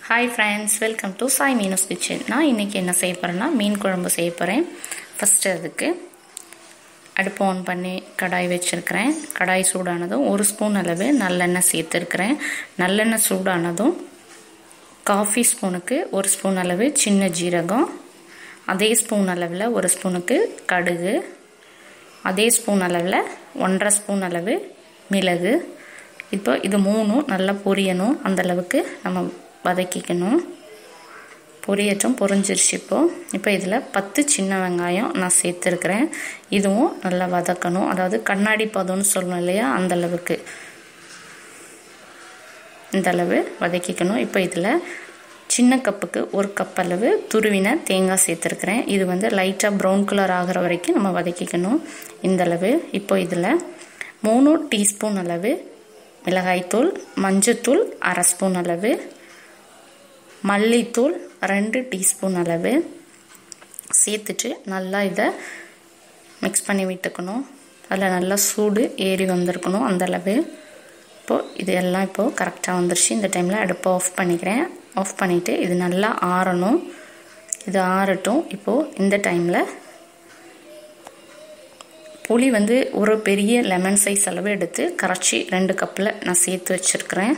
hi friends welcome to Sai Meena's kitchen நான் இன்றைக்கி என்ன செய்ய போகிறேன்னா மீன் குழம்பு செய்ய போகிறேன் ஃபஸ்ட்டு அதுக்கு அடுப்பு ஆன் பண்ணி கடாய் வச்சுருக்கிறேன் கடாய் சூடானதும் ஒரு ஸ்பூன் அளவு நல்லெண்ணெய் சேர்த்துருக்கிறேன் நல்லெண்ணெய் சூடானதும் காஃபி ஸ்பூனுக்கு ஒரு ஸ்பூன் அளவு சின்ன ஜீரகம் அதே ஸ்பூன் அளவில் ஒரு ஸ்பூனுக்கு கடுகு அதே ஸ்பூன் அளவில் ஒன்றரை ஸ்பூன் அளவு மிளகு இப்போ இது மூணும் நல்லா பொரியணும் அந்தளவுக்கு நம்ம வதக்கிக்கணும் பொரியட்டும் பொரிஞ்சிருச்சு இப்போது இப்போ இதில் பத்து சின்ன வெங்காயம் நான் சேர்த்துருக்குறேன் இதுவும் நல்லா வதக்கணும் அதாவது கண்ணாடி பதம்னு சொல்லணும் இல்லையா அந்தளவுக்கு இந்த அளவு வதக்கிக்கணும் இப்போ இதில் சின்ன கப்புக்கு ஒரு கப் அளவு துருவின தேங்காய் சேர்த்துருக்குறேன் இது வந்து லைட்டாக ப்ரௌன் கலர் ஆகிற வரைக்கும் நம்ம வதக்கிக்கணும் இந்த அளவு இப்போ இதில் மூணு டீஸ்பூன் அளவு மிளகாய்த்தூள் மஞ்சத்தூள் அரை ஸ்பூன் அளவு மல்லித்தூள் ரெண்டு டீஸ்பூன் அளவு சேர்த்துட்டு நல்லா இதை மிக்ஸ் பண்ணி விட்டுக்கணும் அதில் நல்லா சூடு ஏறி வந்திருக்கணும் அந்த அளவு இப்போது இது எல்லாம் இப்போது கரெக்டாக வந்துருச்சு இந்த டைமில் அடுப்பை ஆஃப் பண்ணிக்கிறேன் ஆஃப் பண்ணிவிட்டு இது நல்லா ஆறணும் இது ஆறட்டும் இப்போது இந்த டைமில் புளி வந்து ஒரு பெரிய லெமன் சைஸ் அளவு எடுத்து கரைச்சி ரெண்டு கப்பில் நான் சேர்த்து வச்சுருக்கிறேன்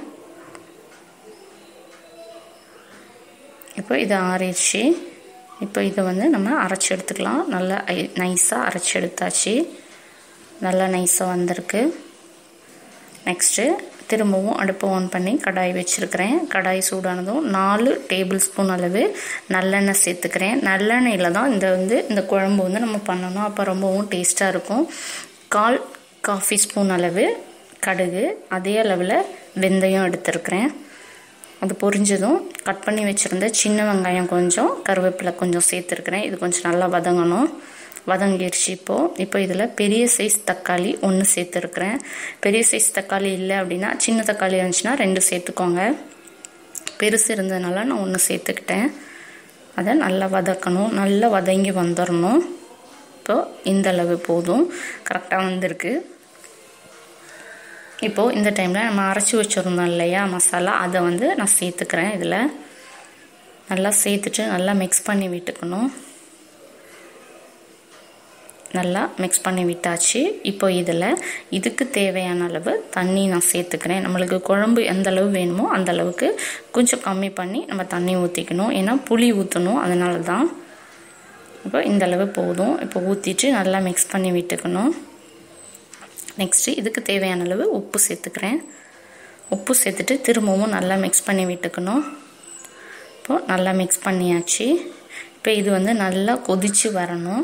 இப்போ இது ஆறிடுச்சு இப்போ இதை வந்து நம்ம அரைச்சி எடுத்துக்கலாம் நல்லா நைஸாக அரைச்சி எடுத்தாச்சு நல்லா நைஸாக வந்திருக்கு நெக்ஸ்ட்டு திரும்பவும் அடுப்பு ஆன் பண்ணி கடாய் வச்சுருக்கிறேன் கடாய் சூடானதும் நாலு டேபிள் ஸ்பூன் அளவு நல்லெண்ணெய் சேர்த்துக்கிறேன் நல்லெண்ணெயில் தான் இந்த வந்து இந்த குழம்பு வந்து நம்ம பண்ணணும் அப்போ ரொம்பவும் டேஸ்ட்டாக இருக்கும் கால் காஃபி ஸ்பூன் அளவு கடுகு அதே அளவில் வெந்தயம் எடுத்துருக்கிறேன் அது பொரிஞ்சதும் கட் பண்ணி வச்சுருந்த சின்ன வெங்காயம் கொஞ்சம் கருவேப்பிலை கொஞ்சம் சேர்த்துருக்குறேன் இது கொஞ்சம் நல்லா வதங்கணும் வதங்கிடுச்சு இப்போது இப்போ இதில் பெரிய சைஸ் தக்காளி ஒன்று சேர்த்துருக்குறேன் பெரிய சைஸ் தக்காளி இல்லை அப்படின்னா சின்ன தக்காளி இருந்துச்சுன்னா ரெண்டு சேர்த்துக்கோங்க பெருசு இருந்ததுனால நான் ஒன்று சேர்த்துக்கிட்டேன் அதை நல்லா வதக்கணும் நல்லா வதங்கி வந்துடணும் இப்போது இந்த அளவு போதும் கரெக்டாக வந்திருக்கு இப்போது இந்த டைமில் நம்ம அரைச்சி வச்சுருந்தோம் இல்லையா மசாலா அதை வந்து நான் சேர்த்துக்கிறேன் இதில் நல்லா சேர்த்துட்டு நல்லா மிக்ஸ் பண்ணி விட்டுக்கணும் நல்லா மிக்ஸ் பண்ணி விட்டாச்சு இப்போ இதில் இதுக்கு தேவையான அளவு தண்ணி நான் சேர்த்துக்கிறேன் நம்மளுக்கு குழம்பு எந்த அளவு வேணுமோ அந்த அளவுக்கு கொஞ்சம் கம்மி பண்ணி நம்ம தண்ணி ஊற்றிக்கணும் ஏன்னா புளி ஊற்றணும் அதனால தான் இப்போ இந்த அளவு போதும் இப்போ ஊற்றிட்டு நல்லா மிக்ஸ் பண்ணி விட்டுக்கணும் நெக்ஸ்ட்டு இதுக்கு தேவையான அளவு உப்பு சேர்த்துக்கிறேன் உப்பு சேர்த்துட்டு திரும்பவும் நல்லா மிக்ஸ் பண்ணி விட்டுக்கணும் இப்போது நல்லா மிக்ஸ் பண்ணியாச்சு இப்போ இது வந்து நல்லா கொதித்து வரணும்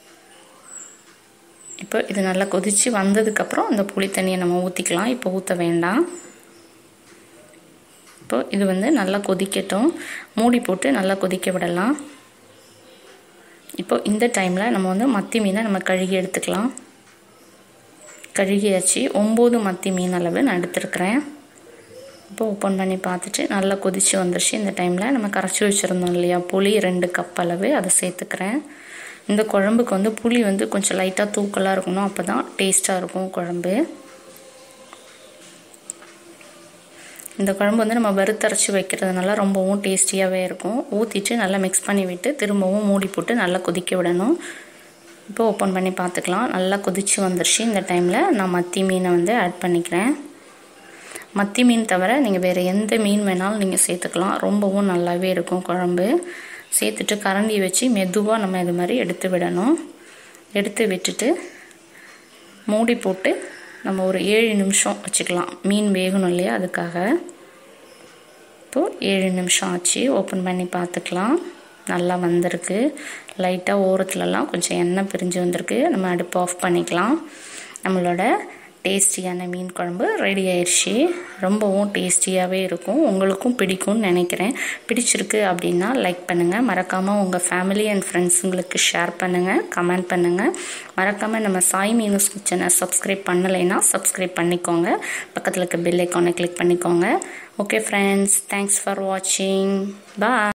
இப்போ இது நல்லா கொதித்து வந்ததுக்கப்புறம் இந்த புளி தண்ணியை நம்ம ஊற்றிக்கலாம் இப்போ ஊற்ற வேண்டாம் இப்போ இது வந்து நல்லா கொதிக்கட்டும் மூடி போட்டு நல்லா கொதிக்க விடலாம் இப்போ இந்த டைமில் நம்ம வந்து மத்தி மீனை நம்ம கழுகி எடுத்துக்கலாம் கழுகியாச்சு ஒம்பது மத்தி மீன் அளவு நான் எடுத்துருக்கிறேன் இப்போ ஓப்பன் பண்ணி பார்த்துட்டு நல்லா கொதித்து வந்துருச்சு இந்த டைமில் நம்ம கரைச்சி வச்சுருந்தோம் இல்லையா புளி ரெண்டு கப் அளவு அதை சேர்த்துக்கிறேன் இந்த குழம்புக்கு வந்து புளி வந்து கொஞ்சம் லைட்டாக தூக்கலாக இருக்கணும் அப்போ தான் டேஸ்ட்டாக இருக்கும் குழம்பு இந்த குழம்பு வந்து நம்ம வறுத்தரைச்சி வைக்கிறதுனால ரொம்பவும் டேஸ்டியாகவே இருக்கும் ஊற்றிட்டு நல்லா மிக்ஸ் பண்ணி விட்டு திரும்பவும் மூடி போட்டு நல்லா கொதிக்க விடணும் இப்போ ஓப்பன் பண்ணி பார்த்துக்கலாம் நல்லா கொதித்து வந்துருச்சு இந்த டைமில் நான் மத்தி மீனை வந்து ஆட் பண்ணிக்கிறேன் மத்தி மீன் தவிர நீங்கள் வேறு எந்த மீன் வேணாலும் நீங்கள் சேர்த்துக்கலாம் ரொம்பவும் நல்லாவே இருக்கும் குழம்பு சேர்த்துட்டு கரண்டி வச்சு மெதுவாக நம்ம இது மாதிரி எடுத்து விடணும் எடுத்து விட்டுட்டு மூடி போட்டு நம்ம ஒரு ஏழு நிமிஷம் வச்சுக்கலாம் மீன் வேகணும் இல்லையா அதுக்காக இப்போது ஏழு நிமிஷம் ஆச்சு ஓப்பன் பண்ணி பார்த்துக்கலாம் நல்லா வந்திருக்கு லைட்டாக ஓரத்துலலாம் கொஞ்சம் எண்ணெய் பிரிஞ்சு வந்திருக்கு நம்ம அடுப்பு ஆஃப் பண்ணிக்கலாம் நம்மளோட டேஸ்டியான மீன் குழம்பு ரெடி ஆயிடுச்சு ரொம்பவும் டேஸ்டியாகவே இருக்கும் உங்களுக்கும் பிடிக்கும்னு நினைக்கிறேன் பிடிச்சிருக்கு அப்படின்னா லைக் பண்ணுங்கள் மறக்காமல் உங்கள் ஃபேமிலி அண்ட் ஃப்ரெண்ட்ஸுங்களுக்கு ஷேர் பண்ணுங்கள் கமெண்ட் பண்ணுங்கள் மறக்காமல் நம்ம சாய் மீனூஸ் கிச்சனை சப்ஸ்கிரைப் பண்ணலைன்னா சப்ஸ்கிரைப் பண்ணிக்கோங்க பக்கத்தில் இருக்க பெல் ஐக்கானை கிளிக் பண்ணிக்கோங்க ஓகே ஃப்ரெண்ட்ஸ் தேங்க்ஸ் ஃபார் வாட்சிங் பாய்